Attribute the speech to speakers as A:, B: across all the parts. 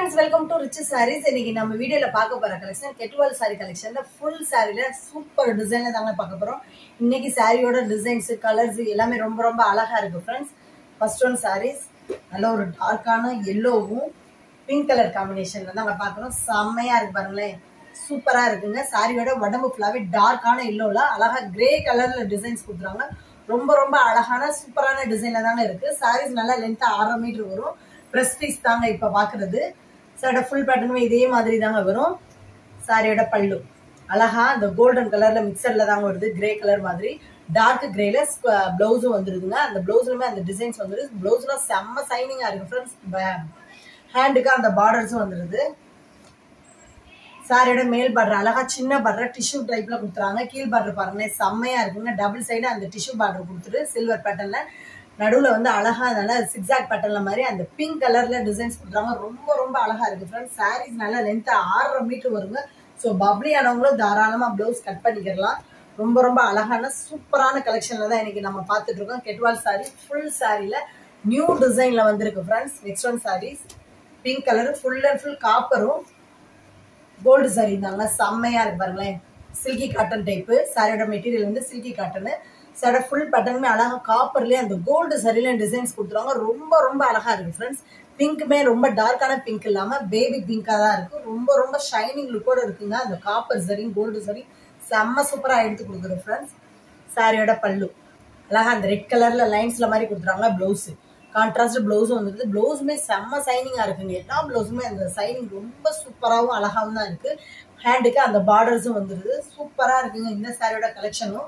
A: Friends welcome to rich sarees இன்னைக்கு நம்ம வீடியோல பார்க்க போற கலெக்ஷன் கெட்டுவல் சாரி கலெக்ஷன்ல ஃபுல் சாரில சூப்பர் டிசைன்ல தாங்க பார்க்க போறோம் இன்னைக்கு சாரியோட டிசைன்ஸ் கலர்ஸ் எல்லாமே ரொம்ப ரொம்ப அழகா இருக்கு ஃப்ரெண்ட்ஸ் ஃபர்ஸ்ட் ஒன் சாரீஸ் நல்ல ஒரு டார்க்கான எல்லோவும் பிங்க் கலர் காம்பினேஷன்ல தாங்க பார்க்கறோம் செம்மையா இருக்கு பாருங்களேன் சூப்பரா இருக்குங்க சாரியோட உடம்பு ஃபுல்லாவே டார்க்கான எல்லோல அழகா கிரே கலர்ல டிசைன்ஸ் கொடுத்துருவாங்க ரொம்ப ரொம்ப அழகான சூப்பரான டிசைன்ல தாங்க இருக்கு சாரீஸ் நல்லா லென்த்தா ஆறரை மீட்டர் வரும் ப்ரெஸ் பீஸ் தாங்க இப்ப பாக்குறது சாரோட ஃபுல் பேட்டர்னுமே இதே மாதிரி தாங்க வரும் சாரியோட பல்லு அழகா அந்த கோல்டன் கலர்ல மிக்சர்ல தாங்க வருது கிரே கலர் மாதிரி டார்க் கிரேல பிளவுஸும் வந்துருதுங்க அந்த பிளவுஸ்லுமே அந்த டிசைன்ஸ் வந்துருது பிளவுஸ்லாம் செம்ம சைனிங்கா இருக்கு ஃப்ரெண்ட்ஸ் ஹேண்டுக்கு அந்த பார்டர்ஸும் வந்துருது சாரியோட மேல் பார்டர் அழகா சின்ன பார்டர் டிஷ்யூ டைப்ல கொடுத்துறாங்க கீழ் பார்டர் பாருங்க செம்மையா இருக்குங்க டபுள் சைடு அந்த டிஷ்யூ பார்டர் கொடுத்துட்டு சில்வர் பேட்டர்ன்ல நடுவுல வந்து அழகா அதனால சிக்ஸாக் பேட்டர்ன்ல மாதிரி அந்த பிங்க் கலர்ல டிசைன்ஸ் கொடுத்துறாங்க ரொம்ப ரொம்ப அழகா இருக்கு ஃப்ரெண்ட்ஸ் சாரீஸ் நல்லா லென்த்தா ஆறரை மீட்டர் வருங்க ஸோ பப்ளி ஆனவங்களும் தாராளமா பிளவுஸ் கட் பண்ணிக்கிறலாம் ரொம்ப ரொம்ப அழகான சூப்பரான கலெக்ஷன்ல தான் இன்னைக்கு நம்ம பார்த்துட்டு இருக்கோம் கெட்வால் சாரி ஃபுல் சாரில நியூ டிசைன்ல வந்திருக்கு friends next one sarees pink colour full and full காப்பரும் கோல்டு சாரி தாங்க செம்மையா இருக்கு பாருங்களேன் சில்கி காட்டன் டைப்பு சாரியோட மெட்டீரியல் வந்து சில்கி காட்டனு சாரோட ஃபுல் பட்டனுமே அழகா காப்பர்லயே அந்த கோல்டு சரியில டிசைன்ஸ் கொடுத்துருவாங்க ரொம்ப ரொம்ப அழகா இருக்கு ஃப்ரெண்ட்ஸ் பிங்க்குமே ரொம்ப டார்க்கான பிங்க் இல்லாம பேபி பிங்கா தான் இருக்கு ரொம்ப ரொம்ப ஷைனிங் லுக்கோட இருக்குங்க அந்த காப்பர் சரி கோல்டு சரி செம்ம சூப்பரா எடுத்து கொடுக்குது ஃப்ரெண்ட்ஸ் சாரியோட பல்லு அழகா அந்த ரெட் கலர்ல லைன்ஸ்ல மாதிரி கொடுத்துறாங்க பிளவுஸ் கான்ட்ராஸ்ட் பிளவுஸும் வந்துருது பிளவுஸுமே செம்ம சைனிங்கா இருக்குங்க எல்லா பிளவுஸுமே அந்த சைனிங் ரொம்ப சூப்பராகவும் அழகாவும் தான் இருக்கு ஹேண்டுக்கு அந்த பார்டர்ஸும் வந்துருது சூப்பரா இருக்குங்க இந்த சாரியோட கலெக்ஷனும்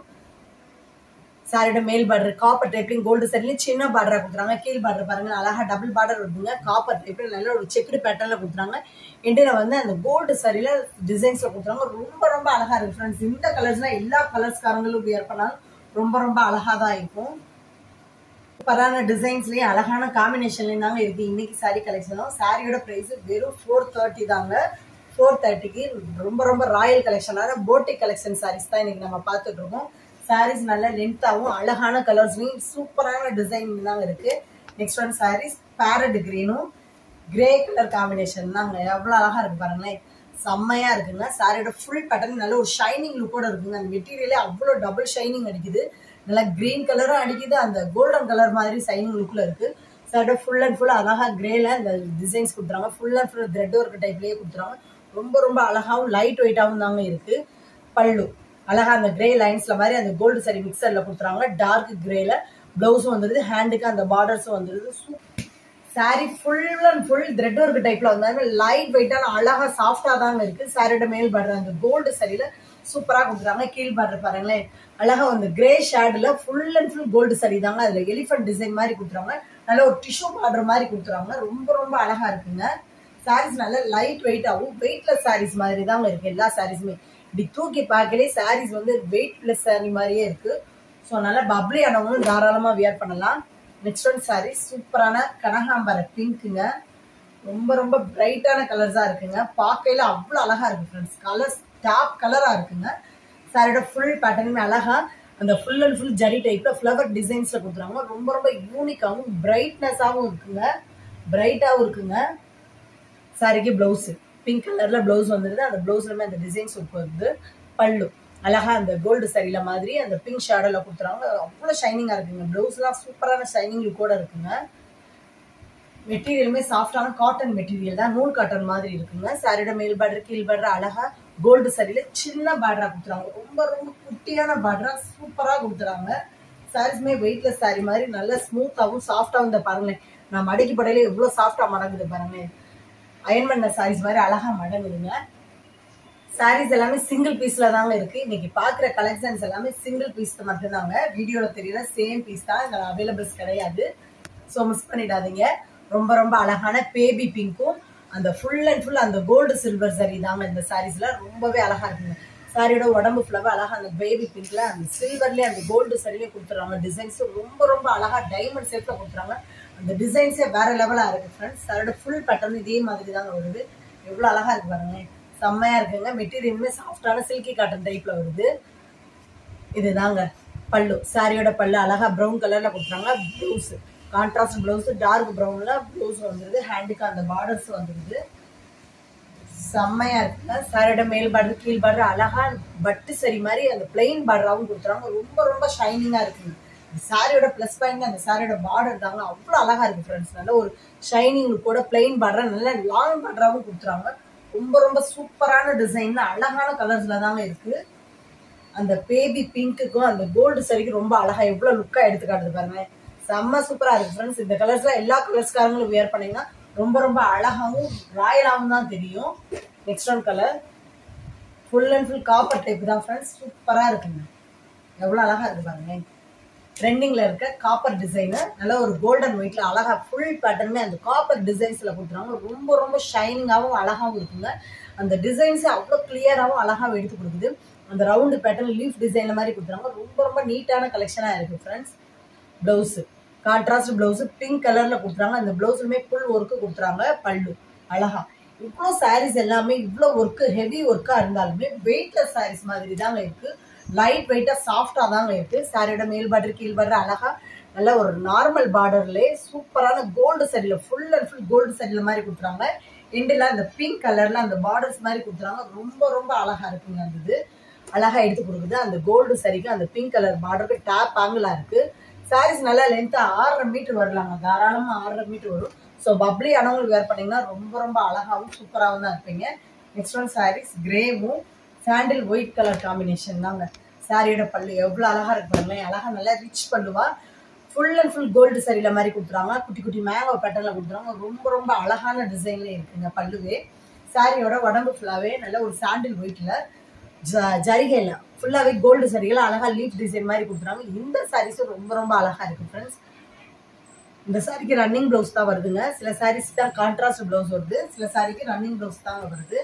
A: சாரியோட மேல் பார்டர் காப்பர் டைப்லையும் கோல்டு சரிலையும் சின்ன பார்டரா கொடுத்துறாங்க கீழ் பார்டர் பாருங்க அழகா டபுள் பார்டர் வருதுங்க காப்பர் டைப்ல நல்ல ஒரு செக்குடு பேட்டர்ல கொடுத்துறாங்க எண்டில வந்து அந்த கோல்டு சரியில டிசைன்ஸ்ல கொடுத்துறாங்க ரொம்ப ரொம்ப அழகா இருக்கு ஃப்ரெண்ட்ஸ் இந்த கலர்ஸ்னா எல்லா கலர்ஸ்காரங்களும் வியர் பண்ணாலும் ரொம்ப ரொம்ப அழகா தான் இருக்கும் சூப்பரான டிசைன்ஸ்லயும் அழகான காம்பினேஷன்லயும் தாங்க இருக்கு இன்னைக்கு சாரி கலெக்ஷனும் சாரியோட பிரைஸ் வெறும் ஃபோர் தேர்ட்டி தாங்க ஃபோர் தேர்ட்டிக்கு ரொம்ப ரொம்ப ராயல் கலெக்ஷனான போட்டிக் கலெக்ஷன் சாரீஸ் தான் இன்னைக்கு நம்ம பார்த்துட்டு இருக்கோம் சாரீஸ் நல்ல லென்த்தாகவும் அழகான கலர்ஸ்லையும் சூப்பரான டிசைன் தாங்க இருக்கு நெக்ஸ்ட் ஒன் சாரீஸ் பேரட் கிரீனும் கிரே கலர் காம்பினேஷன் தாங்க எவ்வளோ அழகா இருக்கு பாருங்களேன் செம்மையா இருக்குங்க சாரியோட ஃபுல் பேட்டர்ன் நல்ல ஒரு ஷைனிங் லுக்கோட இருக்குங்க அந்த மெட்டீரியலே அவ்வளோ டபுள் ஷைனிங் அடிக்குது நல்லா கிரீன் கலரும் அடிக்குது அந்த கோல்டன் கலர் மாதிரி சைனிங் லுக்ல இருக்கு சாரோட ஃபுல் அண்ட் ஃபுல் அழகா கிரேல இந்த டிசைன்ஸ் கொடுத்துறாங்க full and full thread work டைப்லயே கொடுத்துறாங்க ரொம்ப ரொம்ப அழகாவும் லைட் வெயிட்டாகவும் தாங்க இருக்கு பல்லு அழகா அந்த கிரே லைன்ஸ்ல மாதிரி அந்த கோல்டு சரி மிக்சர்ல கொடுத்துறாங்க டார்க் கிரேல பிளவுஸும் வந்துருது ஹேண்டுக்கு அந்த பார்டர்ஸும் வந்துருது sari full and full thread work டைப்ல வந்தாலும் லைட் வெயிட்டான அழகா சாஃப்டா தாங்க இருக்கு சாரியோட மேல் பார்டர் அந்த கோல்டு சரியில சூப்பரா கொடுக்குறாங்க கீழ் பார்டர் பாருங்களேன் அழகா அந்த கிரே ஷேட்ல ஃபுல் அண்ட் ஃபுல் கோல்டு சரி தாங்க அதுல எலிஃபென்ட் டிசைன் மாதிரி கொடுத்துறாங்க நல்ல ஒரு டிஷ்யூ பார்டர் மாதிரி கொடுத்துறாங்க ரொம்ப ரொம்ப அழகா இருக்குங்க சாரீஸ் நல்ல லைட் வெயிட்டாகவும் வெயிட்லெஸ் சாரீஸ் மாதிரி தாங்க இருக்கு எல்லா சாரீஸுமே இப்படி தூக்கி பார்க்கலே சாரீஸ் வந்து வெயிட்லெஸ் சாரி மாதிரியே இருக்கு ஸோ நல்லா பப்ளி ஆனவங்களும் தாராளமா வியர் பண்ணலாம் நெக்ஸ்ட் ஒன் சாரீ சூப்பரான கனகாம்பர பிங்க்குங்க ரொம்ப ரொம்ப பிரைட்டான கலர்ஸா இருக்குங்க பார்க்கையில அவ்வளோ அழகா இருக்கு ஃப்ரெண்ட்ஸ் கலர்ஸ் டாப் கலரா இருக்குங்க சாரியோட ஃபுல் பேட்டர்னுமே அழகா அந்த ஃபுல் அண்ட் ஃபுல் ஜரி டைப்ல ஃப்ளவர் டிசைன்ஸ்ல கொடுத்துறாங்க ரொம்ப ரொம்ப யூனிக்காகவும் பிரைட்னஸாகவும் இருக்குங்க பிரைட்டாகவும் இருக்குங்க சாரிக்கு பிளவுஸ் பிங்க் கலர்ல பிளவுஸ் வந்துருது அந்த பிளவுஸ்லுமே அந்த டிசைன்ஸ் வருது பல்லு அழகா அந்த கோல்டு சரியில மாதிரி அந்த பிங்க் ஷேடோல கொடுத்துறாங்க அவ்வளோ ஷைனிங்கா இருக்குங்க பிளவுஸ்லாம் சூப்பரான ஷைனிங் லுக்கோட இருக்குங்க மெட்டீரியலுமே சாஃப்டான காட்டன் மெட்டீரியல் தான் நூல் காட்டன் மாதிரி இருக்குங்க சாரியோட மேல் பார்டர் கீழ் பார்டர் அழகா கோல்டு சரியில சின்ன பார்டரா கொடுத்துறாங்க ரொம்ப ரொம்ப குட்டியான பார்டரா சூப்பரா கொடுத்துறாங்க சாரீஸ்மே வெயிட்லெஸ் சாரி மாதிரி நல்ல ஸ்மூத்தாகவும் சாஃப்டாகவும் இந்த பாருங்களேன் நான் மடக்கி படையில எவ்வளவு சாஃப்டா மடங்குது பாருங்களேன் அயன் பண்ண சாரீஸ் மாதிரி அழகா மடங்குதுங்க சாரீஸ் எல்லாமே சிங்கிள் பீஸ்ல தாங்க இருக்கு இன்னைக்கு பாக்குற கலெக்ஷன்ஸ் எல்லாமே சிங்கிள் பீஸ் மட்டும்தாங்க வீடியோல தெரியல சேம் பீஸ் தான் இதில் அவைலபிள்ஸ் கிடையாது ஸோ மிஸ் பண்ணிடாதீங்க ரொம்ப ரொம்ப அழகான பேபி பிங்க்கும் அந்த ஃபுல் அண்ட் ஃபுல் அந்த கோல்டு சில்வர் சரி தாங்க இந்த சாரீஸ்ல ரொம்பவே அழகா இருக்குங்க சாரியோட உடம்பு ஃபுல்லாவே அழகா அந்த பேபி பிங்க்ல அந்த சில்வர்லயே அந்த கோல்டு சரியிலே கொடுத்துறாங்க டிசைன்ஸ் ரொம்ப ரொம்ப அழகா டைமண்ட் ஷேப்ல கொடுத்துறாங்க அந்த டிசைன்ஸே வேற லெவலா இருக்கு ஃப்ரெண்ட்ஸ் சாரோட ஃபுல் பேட்டர்ன் இதே மாதிரி தாங்க வருது எவ்வளவு அழகா இருக்கு பாருங்களேன் செம்மையா இருக்குங்க மெட்டீரியலுமே சாஃப்டான சில்கி காட்டன் டைப்ல வருது இதுதாங்க பல்லு சாரியோட பல்லு அழகா ப்ரௌன் கலர்ல கொடுத்துறாங்க பிளவுஸ் கான்ட்ராஸ்ட் பிளவுஸ் டார்க் ப்ரௌன்ல பிளவுஸ் வந்துருது ஹேண்டுக்கு அந்த பார்டர்ஸ் வந்துருது செம்மையா இருக்குங்க சாரியோட மேல் பார்டர் கீழ் பார்டர் அழகா பட்டு சரி மாதிரி அந்த பிளெயின் பார்டராகவும் கொடுத்துறாங்க ரொம்ப ரொம்ப ஷைனிங்கா இருக்குங்க சாரியோட ப்ளஸ் பாயிண்ட் அந்த சாரியோட பார்டர் தாங்க அவ்வளோ அழகா இருக்கு ஃப்ரெண்ட்ஸ் நல்ல ஒரு ஷைனிங் கூட பிளெயின் பார்டர் நல்ல லாங் பார்டராகவும் கொடுத்துறாங்க ரொம்ப ரொம்ப சூப்பரான டிசைன்ல அழகான கலர்ஸ்ல தாங்க இருக்கு அந்த பேபி பிங்க்குக்கும் அந்த கோல்டு சரிக்கும் ரொம்ப அழகா எவ்வளவு லுக்கா எடுத்து காட்டுது பாருங்க செம்ம சூப்பரா இருக்கு ஃப்ரெண்ட்ஸ் இந்த கலர்ஸ்ல எல்லா கலர்ஸ்காரங்களும் வியர் பண்ணீங்கன்னா ரொம்ப ரொம்ப அழகாவும் ராயலாகவும் தான் தெரியும் next one colour full and full copper type தான் ஃப்ரெண்ட்ஸ் சூப்பரா இருக்குங்க எவ்வளவு அழகா இருக்கு பாருங்க ட்ரெண்டிங்ல இருக்க காப்பர் டிசைனு நல்ல ஒரு கோல்டன் ஒயிட்ல அழகா ஃபுல் பேட்டர்னுமே அந்த காப்பர் டிசைன்ஸ்ல கொடுத்துருவாங்க ரொம்ப ரொம்ப ஷைனிங்காகவும் அழகாவும் இருக்குங்க அந்த டிசைன்ஸ் அவ்வளோ கிளியராகவும் அழகாவும் எடுத்து கொடுக்குது அந்த ரவுண்டு பேட்டர்ன் லீஃப் டிசைன்ல மாதிரி கொடுத்துருவாங்க ரொம்ப ரொம்ப நீட்டான கலெக்ஷனாக இருக்கு friends blouse contrast blouse pink கலர்ல கொடுத்துறாங்க அந்த ப்ளவுஸுமே ஃபுல் ஒர்க்கு கொடுத்துறாங்க பல்லு அழகா இவ்வளோ சாரீஸ் எல்லாமே இவ்வளோ ஒர்க்கு ஹெவி ஒர்க்காக இருந்தாலுமே வெயிட்லெஸ் சாரீஸ் மாதிரி தாங்க இருக்கு லைட் வெயிட்டாக சாஃப்டாக தாங்க இருக்கு சாரியோட மேல் பார்டர் கீழ் பார்டர் அழகா நல்ல ஒரு நார்மல் பார்டர்லேயே சூப்பரான கோல்டு சரியில் ஃபுல் அண்ட் ஃபுல் கோல்டு சரியில் மாதிரி கொடுத்துறாங்க எண்டில் அந்த பிங்க் கலர்ல அந்த பார்டர்ஸ் மாதிரி கொடுத்துறாங்க ரொம்ப ரொம்ப அழகா இருக்குங்க அந்த இது அழகா எடுத்து கொடுக்குது அந்த கோல்டு சரிக்கு அந்த பிங்க் கலர் பார்டருக்கு டேப் ஆங்கிளா இருக்கு சாரீஸ் நல்லா லென்த்தா ஆறரை மீட்டர் வரலாங்க தாராளமா ஆறரை மீட்டர் வரும் ஸோ பப்ளி ஆனவங்களுக்கு வேர் பண்ணீங்கன்னா ரொம்ப ரொம்ப அழகாவும் சூப்பராகவும் தான் இருப்பீங்க நெக்ஸ்ட் ஒன் சாரீஸ் கிரேவும் சாண்டில் ஒயிட் கலர் காம்பினேஷன் தாங்க சாரியோட பல்லு எவ்வளோ அழகா இருக்கு பாருங்களேன் அழகா நல்லா ரிச் பல்லுவா ஃபுல் அண்ட் ஃபுல் கோல்டு சரியில மாதிரி கொடுத்துறாங்க குட்டி குட்டி மேங்கோ பேட்டர்ல கொடுத்துறாங்க ரொம்ப ரொம்ப அழகான டிசைன்ல இருக்குங்க பல்லுவே சாரியோட உடம்பு ஃபுல்லாவே நல்ல ஒரு சாண்டில் ஒயிட்ல ஜரிகைல ஃபுல்லாவே கோல்டு சரிகள் அழகா லீஃப் டிசைன் மாதிரி கொடுத்துறாங்க இந்த சாரீஸும் ரொம்ப ரொம்ப அழகா இருக்கு ஃப்ரெண்ட்ஸ் இந்த சாரிக்கு ரன்னிங் ப்ளவுஸ் தான் வருதுங்க சில சாரீஸ் தான் கான்ட்ராஸ்ட் ப்ளவுஸ் வருது சில சாரிக்கு ரன்னிங் ப்ளவுஸ் தான் வருது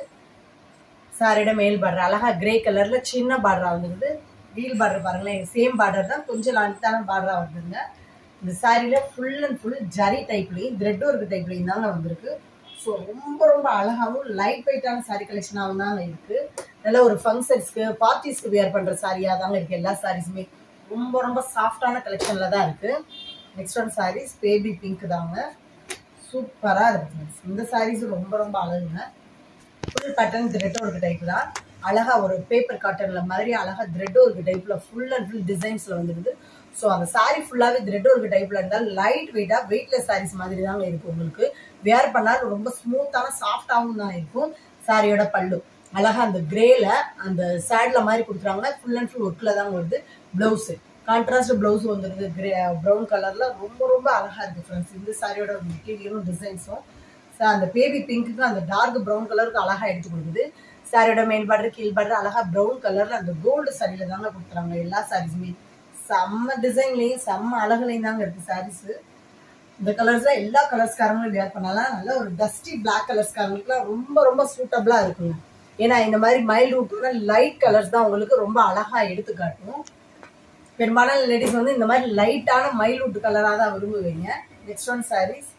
A: சாரியோட மேல் பார்டர் அழகா கிரே கலர்ல சின்ன பார்டரா வந்துருது வீல் பார்டர் பாருங்களேன் சேம் பார்டர் தான் கொஞ்சம் லென்த்தான பார்டரா வருதுங்க இந்த சாரியில ஃபுல் அண்ட் ஃபுல் ஜரி டைப்லையும் த்ரெட் ஒர்க் டைப்லையும் தாங்க வந்திருக்கு ஸோ ரொம்ப ரொம்ப அழகாகவும் லைட் வெயிட்டான சாரி கலெக்ஷனாகவும் தாங்க இருக்கு நல்ல ஒரு ஃபங்க்ஷன்ஸ்க்கு பார்ட்டிஸ்க்கு வியர் பண்ற சாரியா தாங்க இருக்கு எல்லா சாரீஸுமே ரொம்ப ரொம்ப சாஃப்டான கலெக்ஷன்ல தான் இருக்கு next one sarees baby pink தாங்க சூப்பரா இருக்கு friends. இந்த சாரீஸ் ரொம்ப ரொம்ப அழகுங்க full pattern thread work type தான் அழகா ஒரு பேப்பர் காட்டன்ல மாதிரி அழகா த்ரெட் ஒர்க் டைப்ல ஃபுல் அண்ட் ஃபுல் டிசைன்ஸ்ல வந்துருது ஸோ அந்த சாரி ஃபுல்லாவே த்ரெட் ஒர்க் டைப்ல இருந்தால் லைட் வெயிட்டா வெயிட்லெஸ் சாரீஸ் மாதிரி தாங்க இருக்கும் உங்களுக்கு வேர் பண்ணால் ரொம்ப ஸ்மூத்தான சாஃப்டாகவும் தான் இருக்கும் சாரியோட பல்லு அழகா அந்த கிரேல அந்த சேட்ல மாதிரி கொடுத்துறாங்க ஃபுல் அண்ட் ஃபுல் ஒர்க்ல தான் வருது பிளவுஸ் கான்ட்ராஸ்ட் பிளவுஸ் வந்துருது கிரே ப்ரௌன் கலர்ல ரொம்ப ரொம்ப அழகா இருக்கு ஃப்ரெண்ட்ஸ் இந்த சாரியோட மெட்டீரியலும் டிசைன்ஸும் அந்த பேபி பிங்க்குக்கு அந்த டார்க் ப்ரௌன் கலருக்கு அழகா எடுத்து கொடுக்குது சாரியோட மேல் பார்டர் கீழ் பார்டர் அழகா ப்ரௌன் கலர்ல அந்த கோல்டு சாரியில தாங்க கொடுத்துறாங்க எல்லா சாரீஸுமே செம்ம டிசைன்லயும் செம்ம அழகுலையும் தாங்க இருக்கு சாரீஸ் இந்த கலர்ஸ்ல எல்லா கலர்ஸ்காரங்களும் வேர் பண்ணலாம் நல்ல ஒரு டஸ்டி பிளாக் கலர்ஸ்காரங்களுக்குலாம் ரொம்ப ரொம்ப சூட்டபிளா இருக்குங்க ஏன்னா இந்த மாதிரி மைல்டு ரூட்டோட லைட் கலர்ஸ் தான் உங்களுக்கு ரொம்ப அழகா எடுத்து காட்டும் பெரும்பாலான லேடிஸ் வந்து இந்த மாதிரி லைட்டான மைல்வுட் கலராக தான் விரும்புவீங்க நெக்ஸ்ட் ஒன் சாரீஸ்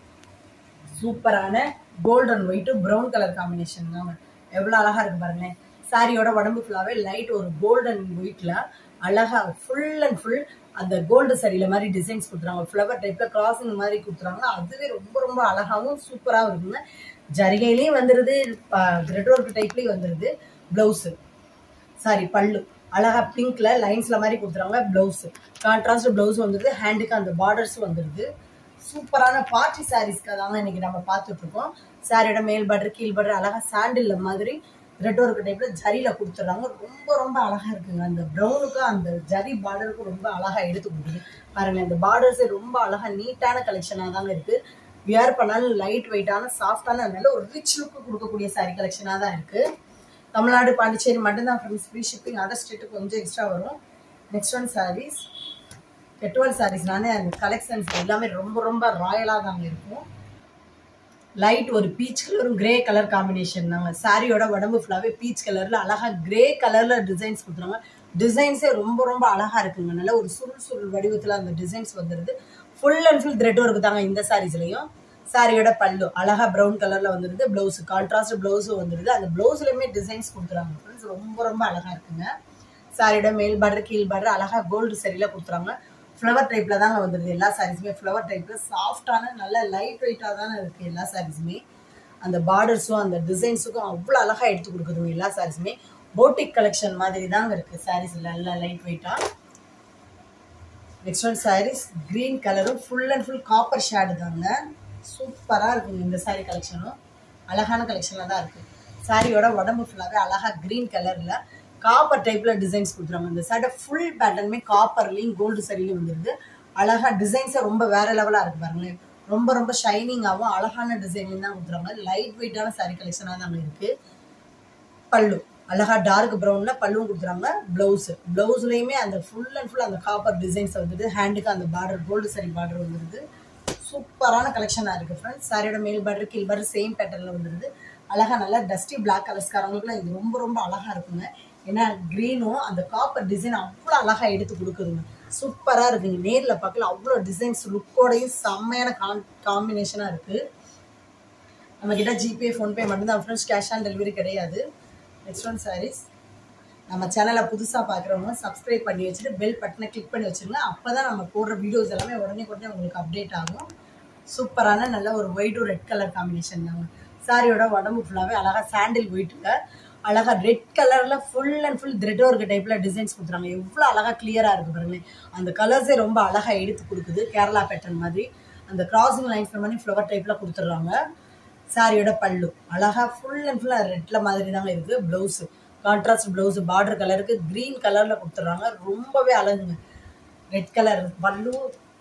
A: சூப்பரான golden white brown colour combination தான் எவ்வளோ அழகா இருக்கு பாருங்களேன் சாரியோட உடம்பு ஃபுல்லாகவே லைட் ஒரு கோல்டன் ஒயிட்ல அழகா ஃபுல் அண்ட் ஃபுல் அந்த கோல்டு சரியில மாதிரி டிசைன்ஸ் கொடுத்துறாங்க ஃப்ளவர் டைப்ல கிராசிங் மாதிரி கொடுத்துறாங்க அதுவே ரொம்ப ரொம்ப அழகாவும் சூப்பராகவும் இருக்குங்க ஜரிகையிலையும் வந்துருது த்ரெட் ஒர்க் டைப்லயும் வந்துருது பிளவுஸு சாரி பல்லு அழகா பிங்க்ல லைன்ஸ்ல மாதிரி கொடுத்துறாங்க பிளவுஸ் கான்ட்ராஸ்ட் பிளவுஸ் வந்துருது ஹேண்டுக்கு அந்த பார்டர்ஸ் வந்துருது சூப்பரான பார்ட்டி சாரீஸ்க்கு தாங்க இன்னைக்கு நம்ம பார்த்துட்டு இருக்கோம் சாரியோட மேல் பார்டர் கீழ் பார்டர் அழகா சாண்டில் மாதிரி ரெட் ஒர்க் டைப்ல ஜரியில கொடுத்துட்றாங்க ரொம்ப ரொம்ப அழகா இருக்குங்க அந்த ப்ரௌனுக்கும் அந்த ஜரி பார்டருக்கும் ரொம்ப அழகா எடுத்து கொடுக்குது பாருங்க இந்த பார்டர்ஸே ரொம்ப அழகா நீட்டான கலெக்ஷனாக தாங்க இருக்கு வியர் பண்ணாலும் லைட் வெயிட்டான சாஃப்டான நல்ல ஒரு ரிச் லுக்கு கொடுக்கக்கூடிய சாரி கலெக்ஷனாக தான் இருக்கு தமிழ்நாடு பாண்டிச்சேரி மட்டும்தான் ஃப்ரெண்ட்ஸ் ஃப்ரீ ஷிப்பிங் அதர் ஸ்டேட்டுக்கு கொஞ்சம் எக்ஸ்ட்ரா வரும் நெக்ஸ்ட் ஒன் சாரீஸ் பெட்ரோல் சாரீஸ்னாலே அந்த கலெக்ஷன்ஸ் எல்லாமே ரொம்ப ரொம்ப ராயலாக தாங்க இருக்கும் லைட் ஒரு பீச் கலரும் கிரே கலர் காம்பினேஷன் தாங்க சாரியோட உடம்பு ஃபுல்லாகவே பீச் கலரில் அழகா கிரே கலரில் டிசைன்ஸ் கொடுத்துருவாங்க டிசைன்ஸே ரொம்ப ரொம்ப அழகா இருக்குங்க நல்ல ஒரு சுருள் சுருள் வடிவத்தில் அந்த டிசைன்ஸ் வந்துடுது full and full thread work தாங்க இந்த சாரீஸ்லையும் சாரியோட பல்லு அழகா ப்ரௌன் கலர்ல வந்துருது பிளவுஸ் கான்ட்ராஸ்ட் பிளவுஸும் வந்துருது அந்த பிளவுஸ்லயுமே டிசைன்ஸ் கொடுத்துறாங்க ஃப்ரெண்ட்ஸ் ரொம்ப ரொம்ப அழகா இருக்குங்க சாரியோட மேல் பார்டர் கீழ் பார்டர் அழகா கோல்டு சரியில கொடுத்துறாங்க ஃப்ளவர் டைப்ல தாங்க வந்துருது எல்லா சாரீஸுமே ஃப்ளவர் டைப்ல சாஃப்டான நல்ல லைட் வெயிட்டாக தானே இருக்கு எல்லா சாரீஸுமே அந்த பார்டர்ஸும் அந்த டிசைன்ஸுக்கும் அவ்வளோ அழகாக எடுத்து கொடுக்குதுங்க எல்லா சாரீஸுமே போட்டிக் கலெக்ஷன் மாதிரி தாங்க இருக்குது சாரீஸ் நல்லா லைட் வெயிட்டாக நெக்ஸ்ட் ஒன் சாரீஸ் க்ரீன் கலரும் full and full copper shade தாங்க சூப்பராக இருக்குங்க இந்த சாரீ கலெக்ஷனும் அழகான கலெக்ஷனில் தான் இருக்குது சாரியோட உடம்பு ஃபுல்லாகவே அழகாக க்ரீன் கலரில் காப்பர் டைப்பில் டிசைன்ஸ் கொடுத்துருவாங்க இந்த சாரியோட ஃபுல் பேட்டர்னுமே காப்பர்லேயும் கோல்டு சரிலையும் வந்துடுது அழகாக டிசைன்ஸை ரொம்ப வேறு லெவலாக இருக்குது பாருங்களேன் ரொம்ப ரொம்ப ஷைனிங்காகவும் அழகான டிசைன்லையும் தான் கொடுத்துருவாங்க லைட் வெயிட்டான சாரீ கலெக்ஷனாக தாங்க இருக்குது பல்லு அழகா டார்க் ப்ரௌனில் பல்லுவும் கொடுத்துறாங்க ப்ளவுஸு ப்ளவுஸ்லேயுமே அந்த ஃபுல் அண்ட் ஃபுல் அந்த காப்பர் டிசைன்ஸ் வந்துடுது ஹேண்டுக்கு அந்த பார்டர் கோல்டு சரி பார்டர் வந்துடுது சூப்பரான கலெக்ஷனாக இருக்குது ஃப்ரெண்ட்ஸ் சாரியோட மேல் பார்டர் கீழ் பார்டர் சேம் பேட்டர்னில் வந்துடுது அழகாக நல்லா டஸ்டி பிளாக் கலர்ஸ்காரங்களுக்குலாம் இது ரொம்ப ரொம்ப அழகாக இருக்குங்க ஏன்னா க்ரீனும் அந்த காப்பர் டிசைன் அவ்வளோ அழகாக எடுத்து கொடுக்குதுங்க சூப்பராக இருக்குங்க நேரில் பார்க்கல அவ்வளோ டிசைன்ஸ் லுக்கோடையும் செம்மையான காம் காம்பினேஷனாக இருக்குது நம்மக்கிட்ட ஜிபே ஃபோன்பே மட்டும்தான் ஃப்ரெண்ட்ஸ் கேஷ் ஆன் டெலிவரி கிடையாது நெக்ஸ்ட் ஒன் சாரீஸ் நம்ம சேனலை புதுசாக பார்க்குறவங்க சப்ஸ்கிரைப் பண்ணி வச்சுட்டு பெல் பட்டனை கிளிக் பண்ணி வச்சுருங்க அப்போ தான் நம்ம போடுற வீடியோஸ் எல்லாமே உடனே உடனே உங்களுக்கு அப்டேட் ஆகும் சூப்பரான நல்ல ஒரு ஒயிட்டும் ரெட் கலர் காம்பினேஷன் தாங்க சாரியோட உடம்பு ஃபுல்லாகவே அழகாக சாண்டில் ஒயிட்டில் அழகாக ரெட் கலரில் full and full thread work டைப்பில் டிசைன்ஸ் கொடுத்துறாங்க எவ்வளோ அழகாக கிளியராக இருக்குது பாருங்களேன் அந்த கலர்ஸே ரொம்ப அழகாக எடுத்து கொடுக்குது கேரளா பேட்டர்ன் மாதிரி அந்த கிராசிங் லைன்ஸ் மாதிரி ஃப்ளவர் டைப்பில் கொடுத்துட்றாங்க சாரியோட பல்லு அழகாக ஃபுல் அண்ட் ஃபுல்லாக ரெட்டில் மாதிரி தாங்க இருக்குது ப்ளவுஸு கான்ட்ராஸ்ட் ப்ளவுஸு பார்டர் கலருக்கு க்ரீன் கலரில் கொடுத்துட்றாங்க ரொம்பவே அழகுங்க ரெட் கலர் பல்லு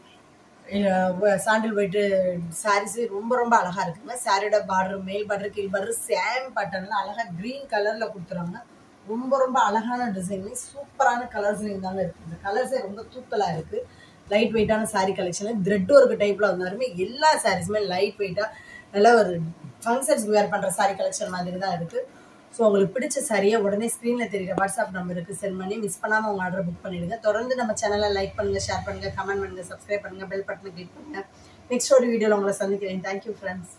A: சாண்டில் ஒயிட்டு சாரீஸு ரொம்ப ரொம்ப அழகாக இருக்குங்க சாரியோட பார்டர் மேல் பார்டர் கீழ் பார்டர் சேம் பேட்டர்னில் அழகாக க்ரீன் கலரில் கொடுத்துறாங்க ரொம்ப ரொம்ப அழகான டிசைன் சூப்பரான கலர்ஸ்லையும் தாங்க இருக்குது இந்த கலர்ஸே ரொம்ப தூக்கலாக இருக்குது லைட் வெயிட்டான சாரீ கலெக்ஷனில் த்ரெட் ஒர்க் டைப்பில் வந்தாலுமே எல்லா சாரீஸுமே லைட் வெயிட்டாக நல்ல ஒரு ஃபங்க்ஷன்ஸ்க்கு வேர் பண்ணுற சாரீ கலெக்ஷன் மாதிரி தான் இருக்குது ஸோ உங்களுக்கு பிடிச்ச சாரியை உடனே ஸ்க்ரீனில் தெரியுற வாட்ஸ்அப் நம்பருக்கு சென்ட் பண்ணி மிஸ் பண்ணாமல் உங்கள் ஆர்டர் புக் பண்ணிடுங்க தொடர்ந்து நம்ம சேனலை லைக் பண்ணுங்கள் ஷேர் பண்ணுங்கள் கமெண்ட் பண்ணுங்கள் சப்ஸ்கிரைப் பண்ணுங்கள் பெல் பட்டனை கிளிக் பண்ணுங்கள் நெக்ஸ்ட் ஒரு வீடியோவில் உங்களை சந்திக்கிறேன் தேங்க்யூ ஃப்ரெண்ட்ஸ்